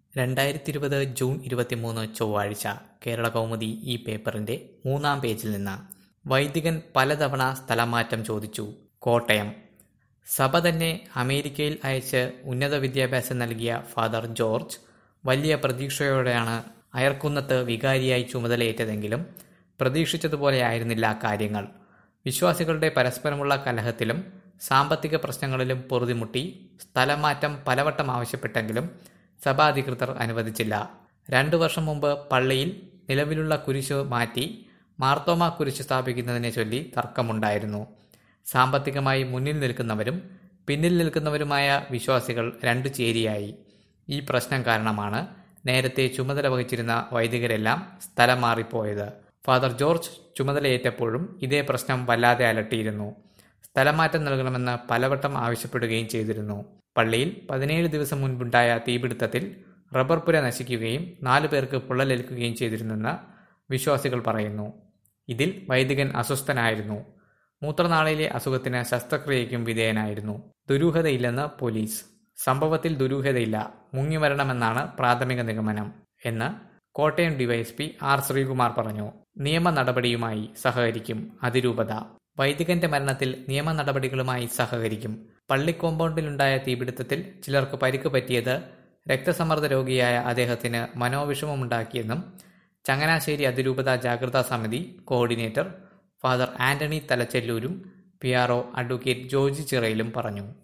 രണ്ടായിരത്തി ഇരുപത് ജൂൺ ഇരുപത്തിമൂന്ന് ചൊവ്വാഴ്ച കേരള കൗമുദി ഈ പേപ്പറിന്റെ മൂന്നാം പേജിൽ നിന്ന് വൈദികൻ പലതവണ സ്ഥലമാറ്റം ചോദിച്ചു കോട്ടയം സഭ തന്നെ അമേരിക്കയിൽ അയച്ച് ഉന്നത വിദ്യാഭ്യാസം നൽകിയ ഫാദർ ജോർജ് വലിയ പ്രതീക്ഷയോടെയാണ് അയർക്കുന്നത്ത് വികാരിയായി ചുമതലയേറ്റതെങ്കിലും പ്രതീക്ഷിച്ചതുപോലെയായിരുന്നില്ല കാര്യങ്ങൾ വിശ്വാസികളുടെ പരസ്പരമുള്ള കലഹത്തിലും സാമ്പത്തിക പ്രശ്നങ്ങളിലും പൊറുതിമുട്ടി സ്ഥലമാറ്റം പലവട്ടം ആവശ്യപ്പെട്ടെങ്കിലും സഭാധികൃതർ അനുവദിച്ചില്ല രണ്ടു വർഷം മുമ്പ് പള്ളിയിൽ നിലവിലുള്ള കുരിശ് മാറ്റി മാർത്തോമ കുരിശ് സ്ഥാപിക്കുന്നതിനെ ചൊല്ലി തർക്കമുണ്ടായിരുന്നു സാമ്പത്തികമായി മുന്നിൽ നിൽക്കുന്നവരും പിന്നിൽ നിൽക്കുന്നവരുമായ വിശ്വാസികൾ രണ്ടു ചേരിയായി ഈ പ്രശ്നം കാരണമാണ് നേരത്തെ ചുമതല വഹിച്ചിരുന്ന വൈദികരെല്ലാം സ്ഥലം മാറിപ്പോയത് ഫാദർ ജോർജ് ചുമതലയേറ്റപ്പോഴും ഇതേ പ്രശ്നം വല്ലാതെ അലട്ടിയിരുന്നു സ്ഥലമാറ്റം നൽകണമെന്ന് പലവട്ടം ആവശ്യപ്പെടുകയും ചെയ്തിരുന്നു പള്ളിയിൽ പതിനേഴ് ദിവസം മുൻപുണ്ടായ തീപിടുത്തത്തിൽ റബ്ബർ പുര നശിക്കുകയും നാലു പേർക്ക് പൊള്ളലേൽക്കുകയും ചെയ്തിരുന്നെന്ന് വിശ്വാസികൾ പറയുന്നു ഇതിൽ വൈദികൻ അസ്വസ്ഥനായിരുന്നു മൂത്രനാളിലെ അസുഖത്തിന് ശസ്ത്രക്രിയയ്ക്കും വിധേയനായിരുന്നു ദുരൂഹതയില്ലെന്ന് പോലീസ് സംഭവത്തിൽ ദുരൂഹതയില്ല മുങ്ങിമരണമെന്നാണ് പ്രാഥമിക നിഗമനം എന്ന് കോട്ടയം ഡിവൈഎസ്പി ആർ ശ്രീകുമാർ പറഞ്ഞു നിയമ നടപടിയുമായി സഹകരിക്കും അതിരൂപത വൈദികന്റെ മരണത്തിൽ നിയമ നടപടികളുമായി സഹകരിക്കും പള്ളി കോമ്പൗണ്ടിലുണ്ടായ തീപിടുത്തത്തിൽ ചിലർക്ക് പരിക്ക് പറ്റിയത് രക്തസമ്മർദ്ദ രോഗിയായ അദ്ദേഹത്തിന് മനോവിഷമമുണ്ടാക്കിയെന്നും ചങ്ങനാശ്ശേരി അതിരൂപത ജാഗ്രതാ സമിതി കോർഡിനേറ്റർ ഫാദർ ആന്റണി തലച്ചെല്ലൂരും P R O advocate George ചിറയിലും പറഞ്ഞു